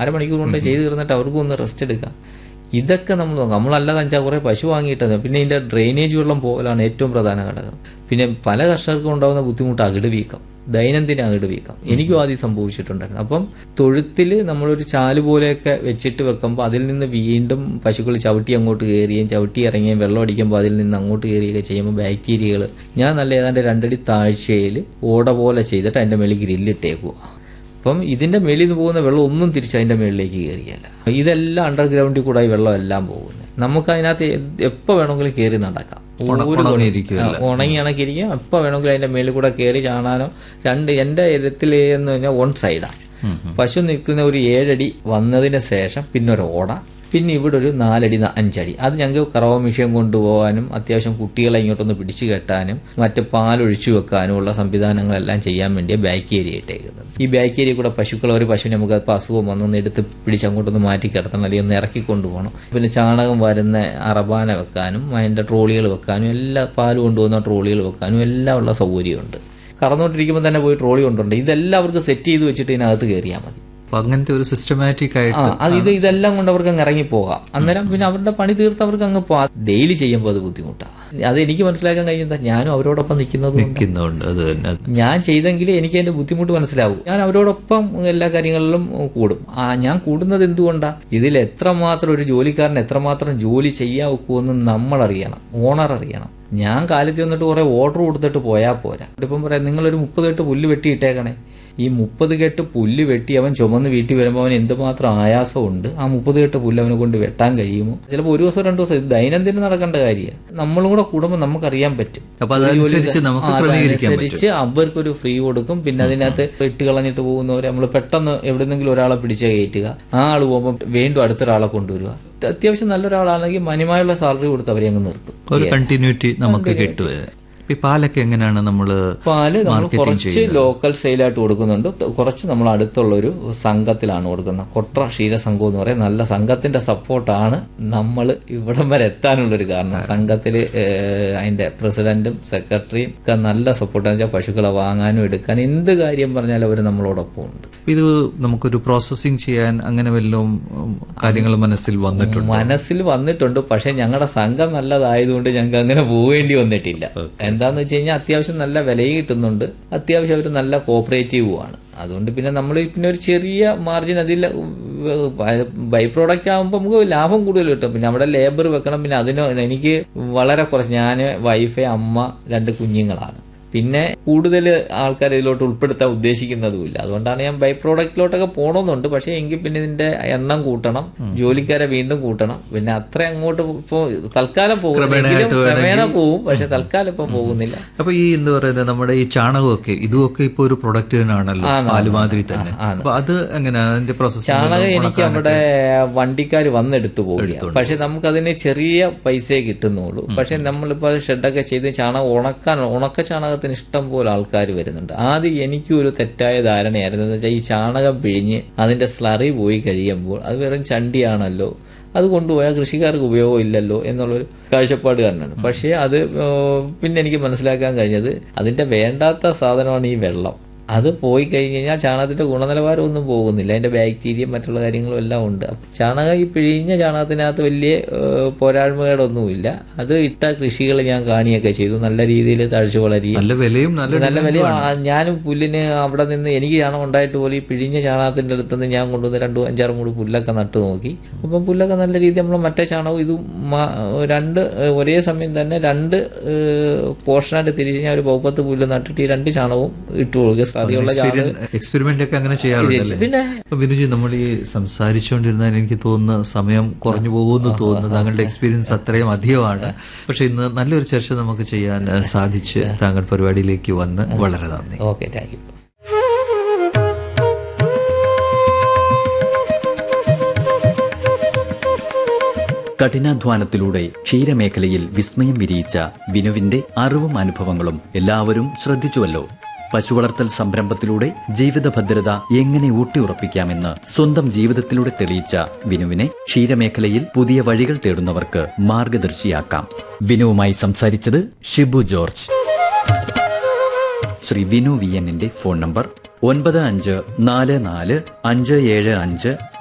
അരമണിക്കൂർ കൊണ്ട് ചെയ്ത് തീർന്നിട്ട് അവർക്കും ഒന്ന് റെസ്റ്റ് എടുക്കാം ഇതൊക്കെ നമ്മൾ നോക്കാം നമ്മളല്ലാതെ അഞ്ചാ കുറേ പശു വാങ്ങിയിട്ടത് പിന്നെ ഇതിന്റെ ഡ്രെയിനേജ് വെള്ളം പോകലാണ് ഏറ്റവും പ്രധാന ഘടകം പിന്നെ പല കർഷകർക്കും ഉണ്ടാകുന്ന ബുദ്ധിമുട്ട് അകിട് വീക്കം ദൈനംദിന അകിട് വീക്കം എനിക്കും ആദ്യം സംഭവിച്ചിട്ടുണ്ടായിരുന്നു അപ്പം തൊഴുത്തിൽ നമ്മളൊരു ചാല് പോലെയൊക്കെ വെച്ചിട്ട് വെക്കുമ്പോൾ അതിൽ നിന്ന് വീണ്ടും പശുക്കൾ ചവിട്ടി അങ്ങോട്ട് കയറുകയും ചവിട്ടി ഇറങ്ങുകയും വെള്ളം അടിക്കുമ്പോൾ അതിൽ നിന്ന് അങ്ങോട്ട് കയറുകയൊക്കെ ചെയ്യുമ്പോൾ ബാക്ടീരിയകൾ ഞാൻ നല്ല ഏതാണ്ട് രണ്ടടി താഴ്ചയിൽ ഓട പോലെ ചെയ്തിട്ട് അതിൻ്റെ മേളിൽ ഗ്രില്ലിട്ടേക്കുക അപ്പം ഇതിന്റെ മേളിൽ നിന്ന് പോകുന്ന വെള്ളം ഒന്നും തിരിച്ച് അതിന്റെ മേളിലേക്ക് കയറിയല്ല ഇതെല്ലാം അണ്ടർഗ്രൗണ്ടിൽ കൂടെ ഈ വെള്ളം എല്ലാം പോകുന്നത് നമുക്ക് അതിനകത്ത് എപ്പോൾ വേണമെങ്കിലും കയറി നടക്കാം ഉണ- ഒരു ഉണങ്ങിയിരിക്കുകയല്ല. ആ, ഉണങ്ങി കണക്കിരിക്കും എപ്പോൾ വേണമെങ്കിലും അതിന്റെ മേളിൽ കൂടെ കയറി ചാണാനോ രണ്ട് എന്റെ ഇരത്തിൽ എന്ന് പറഞ്ഞാൽ വൺ സൈഡാണ് പശു നിൽക്കുന്ന ഒരു ഏഴടി വന്നതിന് ശേഷം പിന്നെ ഒരു ഓട പിന്നെ ഇവിടെ ഒരു നാലടി ന- അഞ്ചടി അത് ഞങ്ങൾക്ക് കറവ മിഷ്യൻ കൊണ്ടുപോകാനും അത്യാവശ്യം കുട്ടികളെ ഇങ്ങോട്ടൊന്ന് പിടിച്ചു കെട്ടാനും മറ്റ് പാലൊഴിച്ചു വെക്കാനും ഉള്ള സംവിധാനങ്ങളെല്ലാം ചെയ്യാൻ വേണ്ടിയ ബാക്ടീരിയ ഇട്ടേക്കുന്നത് ഈ ബാക്ടീരിയ കൂടെ പശുക്കൾ ഒരു പശുവിനെ നമുക്ക് ഇപ്പോൾ അസുഖം വന്നൊന്ന് എടുത്ത് പിടിച്ച് അങ്ങോട്ടൊന്ന് മാറ്റി കിടത്തണം അല്ലെങ്കിൽ ഒന്ന് ഇറക്കി കൊണ്ടുപോകണം പിന്നെ ചാണകം വരുന്ന അറബാന വെക്കാനും അതിൻ്റെ ട്രോളികൾ വെക്കാനും എല്ലാ പാല് കൊണ്ടുപോകുന്ന ട്രോളികൾ വെക്കാനും എല്ലാം ഉള്ള സൗകര്യമുണ്ട് കറന്നുകൊണ്ടിരിക്കുമ്പോൾ തന്നെ പോയി ട്രോളി കൊണ്ടുണ്ട് ഇതെല്ലാം അവർക്ക് സെറ്റ് ചെയ്ത് വെച്ചിട്ട് ഇതിനകത്ത് കയറിയാൽ മതി അപ്പൊ അങ്ങനത്തെ ഒരു സിസ്റ്റമാറ്റിക് ആ ആയിട്ട് അത് ഇത് ഇതെല്ലാം കൊണ്ട് അവർക്ക് അങ്ങ് ഇറങ്ങി പോകാം അന്നേരം പിന്നെ അവരുടെ പണി തീർത്ത് അവർക്ക് അങ്ങ് പോകാം ഡെയിലി ചെയ്യുമ്പോൾ അത് ബുദ്ധിമുട്ടാണ് അത് എനിക്ക് മനസ്സിലാക്കാൻ കഴിയുന്നത് ഞാനും അവരോടൊപ്പം നിൽക്കുന്നത് കൊണ്ട് നിൽക്കുന്നുണ്ട് അത് തന്നെ ഞാൻ ചെയ്തെങ്കിൽ എനിക്ക് അതിന്റെ ബുദ്ധിമുട്ട് മനസ്സിലാവും ഞാൻ അവരോടൊപ്പം എല്ലാ കാര്യങ്ങളിലും കൂടും ആ ഞാൻ കൂടുന്നത് എന്തുകൊണ്ടാ ഇതിൽ എത്രമാത്രം ഒരു ജോലിക്കാരൻ എത്രമാത്രം ജോലി ചെയ്യാൻ ഒക്കുമെന്ന് നമ്മൾ അറിയണം ഓണർ അറിയണം ഞാൻ കാലത്ത് വന്നിട്ട് കുറെ ഓർഡർ കൊടുത്തിട്ട് പോയാൽ പോരാ ഇപ്പം പറയാം നിങ്ങളൊരു മുപ്പത് കെട്ട് പുല്ല് വെട്ടിയിട്ടേക്കണേ ഈ മുപ്പത് കെട്ട് പുല്ല് വെട്ടി അവൻ ചുമന്ന് വീട്ടിൽ വരുമ്പോൾ അവൻ എന്തുമാത്രം ആയാസമുണ്ട് ആ മുപ്പത് കെട്ട് പുല്ല് അവനെ കൊണ്ട് വെട്ടാൻ കഴിയുമോ ചിലപ്പോൾ ഒരു ദിവസം രണ്ടു ദിവസം ഇത് ദൈനംദിനം നടക്കേണ്ട കാര്യമാണ് നമ്മളും കൂടെ കൂടുമ്പോൾ നമുക്കറിയാൻ പറ്റും അപ്പൊ അതനുസരിച്ച് നമുക്ക് ആ, ക്രമീകരിക്കാൻ പറ്റും അതനുസരിച്ച് അവർക്കൊരു ഫ്രീ കൊടുക്കും പിന്നെ അതിനകത്ത് ഇട്ട് കളഞ്ഞിട്ട് പോകുന്നവരെ നമ്മൾ പെട്ടെന്ന് എവിടെന്നെങ്കിലും ഒരാളെ പിടിച്ച് കയറ്റുക ആ ആൾ പോകുമ്പോൾ വീണ്ടും അടുത്തൊരാളെ കൊണ്ടുവരിക അത്യാവശ്യം നല്ലൊരാളാണെങ്കിൽ മാന്യമായുള്ള സാലറി കൊടുത്ത് അവരെ അങ്ങ് നിർത്തും ഒരു കണ്ടിന്യൂറ്റി നമുക്ക് കിട്ടുക ഈ പാലൊക്കെ എങ്ങനെയാണ് നമ്മള് പാല് നമ്മൾ മാർക്കറ്റിംഗ് കുറച്ച് ലോക്കൽ സെയിലായിട്ട് കൊടുക്കുന്നുണ്ട് ത- കുറച്ച് നമ്മൾ അടുത്തുള്ള ഒരു സംഘത്തിലാണ് കൊടുക്കുന്നത് കൊട്ര ക്ഷീരസംഘം എന്ന് പറയും നല്ല സംഘത്തിന്റെ സപ്പോർട്ടാണ് നമ്മൾ ഇവിടം വരെ എത്താനുള്ള ഒരു കാരണം സംഘത്തിൽ അതിന്റെ പ്രസിഡന്റും സെക്രട്ടറിയും ഒക്കെ നല്ല സപ്പോർട്ടാന്ന് വെച്ചാൽ പശുക്കളെ വാങ്ങാനും എടുക്കാനും എന്ത് കാര്യം പറഞ്ഞാലും അവർ നമ്മളോടൊപ്പം ഉണ്ട് ഇത് നമുക്കൊരു പ്രോസസ്സിംഗ് ചെയ്യാൻ അങ്ങനെ വല്ലതും ഉം, കാര്യങ്ങൾ മനസ്സിൽ വന്നിട്ടുണ്ട് മനസ്സിൽ വന്നിട്ടുണ്ട് പക്ഷെ ഞങ്ങളുടെ സംഘം നല്ലതായതുകൊണ്ട് ഞങ്ങൾക്ക് അങ്ങനെ പോവേണ്ടി വന്നിട്ടില്ല എന്താന്ന് വെച്ച് കഴിഞ്ഞാൽ അത്യാവശ്യം നല്ല വിലയും കിട്ടുന്നുണ്ട് അത്യാവശ്യം അവർ നല്ല കോപ്പറേറ്റീവുമാണ് അതുകൊണ്ട് പിന്നെ നമ്മൾ പിന്നെ ഒരു ചെറിയ മാർജിൻ അതിൽ ബൈ പ്രോഡക്റ്റ് ആകുമ്പോൾ നമുക്ക് ലാഭം കൂടുതൽ കിട്ടും പിന്നെ അവിടെ ലേബർ വെക്കണം പിന്നെ അതിന് എനിക്ക് വളരെ കുറച്ച് ഞാൻ വൈഫ് അമ്മ രണ്ട് കുഞ്ഞുങ്ങളാണ് പിന്നെ കൂടുതൽ ആൾക്കാർ ഇതിലോട്ട് ഉൾപ്പെടുത്താൻ ഉദ്ദേശിക്കുന്നതുമില്ല അതുകൊണ്ടാണ് ഞാൻ ബൈ പ്രോഡക്റ്റിലോട്ടൊക്കെ പോകണമെന്നുണ്ട് പക്ഷേ എങ്കിൽ പിന്നെ ഇതിന്റെ എണ്ണം കൂട്ടണം ജോലിക്കാരെ വീണ്ടും കൂട്ടണം പിന്നെ അത്ര അങ്ങോട്ട് ഇപ്പോ തൽക്കാലം പോകുന്നെങ്കിലും ക്രമേണ പോകും പക്ഷെ തൽക്കാലം ഇപ്പൊ പോകുന്നില്ല അപ്പൊ ഈ എന്താ പറയുന്നത് നമ്മുടെ ഈ ചാണകമൊക്കെ ഇതുമൊക്കെ ഇപ്പൊ ഒരു പ്രൊഡക്റ്റ് തന്നെയാണല്ലോ പാല് മാതിരി തന്നെ അപ്പൊ അത് എങ്ങനെയാണ് അതിന്റെ പ്രോസസ്സിംഗ് ചാണകം എനിക്ക് അവിടെ വണ്ടിക്കാർ വന്നെടുത്തു പോവുകയാണ് പക്ഷെ നമുക്ക് അതിന് ചെറിയ പൈസയെ കിട്ടുന്നുള്ളൂ പക്ഷെ നമ്മളിപ്പോൾ ഷെഡൊക്കെ ചെയ്ത് ചാണകം ഉണക്കാൻ ഉണക്ക ചാണകത്തിന് ഇഷ്ടം പോലെ ആൾക്കാർ വരുന്നുണ്ട് ആദ്യം എനിക്കും ഒരു തെറ്റായ ധാരണയായിരുന്നു എന്ന് വെച്ചാൽ ഈ ചാണകം പിഴിഞ്ഞ് അതിന്റെ സ്ലറി പോയി കഴിയുമ്പോൾ അത് വെറും ചണ്ടിയാണല്ലോ അത് കൊണ്ടുപോയാൽ കൃഷിക്കാർക്ക് ഉപയോഗം ഇല്ലല്ലോ എന്നുള്ളൊരു കാഴ്ചപ്പാട് കാരണമാണ് പക്ഷേ അത് ഏഹ്, പിന്നെ എനിക്ക് മനസ്സിലാക്കാൻ കഴിഞ്ഞത് അതിന്റെ വേണ്ടാത്ത സാധനമാണ് ഈ വെള്ളം അത് പോയി കഴിഞ്ഞ് കഴിഞ്ഞാൽ ചാണകത്തിന്റെ ഗുണനിലവാരം ഒന്നും പോകുന്നില്ല അതിന്റെ ബാക്ടീരിയ മറ്റുള്ള കാര്യങ്ങളും എല്ലാം ഉണ്ട് അപ്പൊ ചാണകം ഈ പിഴിഞ്ഞ ചാണകത്തിനകത്ത് വലിയ ഏഹ്, പോരായ്മകളൊന്നുമില്ല അത് ഇട്ട കൃഷികൾ ഞാൻ കാണിയൊക്കെ ചെയ്തു നല്ല രീതിയിൽ തഴച്ചു വളരി നല്ല വിലയും നല്ല നല്ല വലിയ ഞാനും പുല്ലിന് അവിടെ നിന്ന് എനിക്ക് ചാണകം ഉണ്ടായിട്ട് പോലും ഈ പിഴിഞ്ഞ ചാണകത്തിന്റെ അടുത്ത് നിന്ന് ഞാൻ കൊണ്ടുവന്ന് രണ്ടു അഞ്ചാറ് മൂട് പുല്ലൊക്കെ നട്ടു നോക്കി അപ്പം പുല്ലൊക്കെ നല്ല രീതിയിൽ നമ്മൾ മറ്റേ ചാണകവും ഇതും മ- രണ്ട് ഏഹ്, ഒരേ സമയം തന്നെ രണ്ട് പോർഷനായിട്ട് തിരിച്ച് ഞാൻ ഒരു ബഹുപ്പത്ത് പുല്ല് നട്ടിട്ട് ഈ രണ്ട് ചാണകവും ഇട്ടു കൊടുക്കുക സാധ്യമുള്ള ചാണകം എക്സ്പെരിമെന്റ് ഒക്കെ അങ്ങനെ ചെയ്യാറുണ്ടല്ലേ പിന്നെ അപ്പൊ വിനുജി നമ്മൾ ഈ സംസാരിച്ചുകൊണ്ടിരുന്നാൽ എനിക്ക് തോന്നുന്ന സമയം കുറഞ്ഞു പോകുമെന്ന് തോന്നുന്നു താങ്കളുടെ എക്സ്പീരിയൻസ് അത്രയും അധികമാണ് പക്ഷെ ഇന്ന് നല്ലൊരു ചർച്ച നമുക്ക് ചെയ്യാൻ ഏഹ്, സാധിച്ച് താങ്കൾ പരിപാടിയിലേക്ക് വന്ന് വളരെ നന്ദി ഓക്കെ താങ്ക് യു കഠിനാധ്വാനത്തിലൂടെ ക്ഷീരമേഖലയിൽ വിസ്മയം വിരിയിച്ച വിനുവിന്റെ അറിവും അനുഭവങ്ങളും എല്ലാവരും ശ്രദ്ധിച്ചുവല്ലോ പശുവളർത്തൽ സംരംഭത്തിലൂടെ ജീവിത ഭദ്രത എങ്ങനെ ഊട്ടിയുറപ്പിക്കാമെന്ന് സ്വന്തം ജീവിതത്തിലൂടെ തെളിയിച്ച വിനുവിനെ ക്ഷീരമേഖലയിൽ പുതിയ വഴികൾ തേടുന്നവർക്ക് മാർഗദർശിയാക്കാം വിനുവുമായി സംസാരിച്ചത് ഷിബു ജോർജ് ശ്രീ വിനു വി എന്നിന്റെ ഫോൺ നമ്പർ ഒൻപത് അഞ്ച് നാല് നാല് അഞ്ച് ഏഴ് അഞ്ച്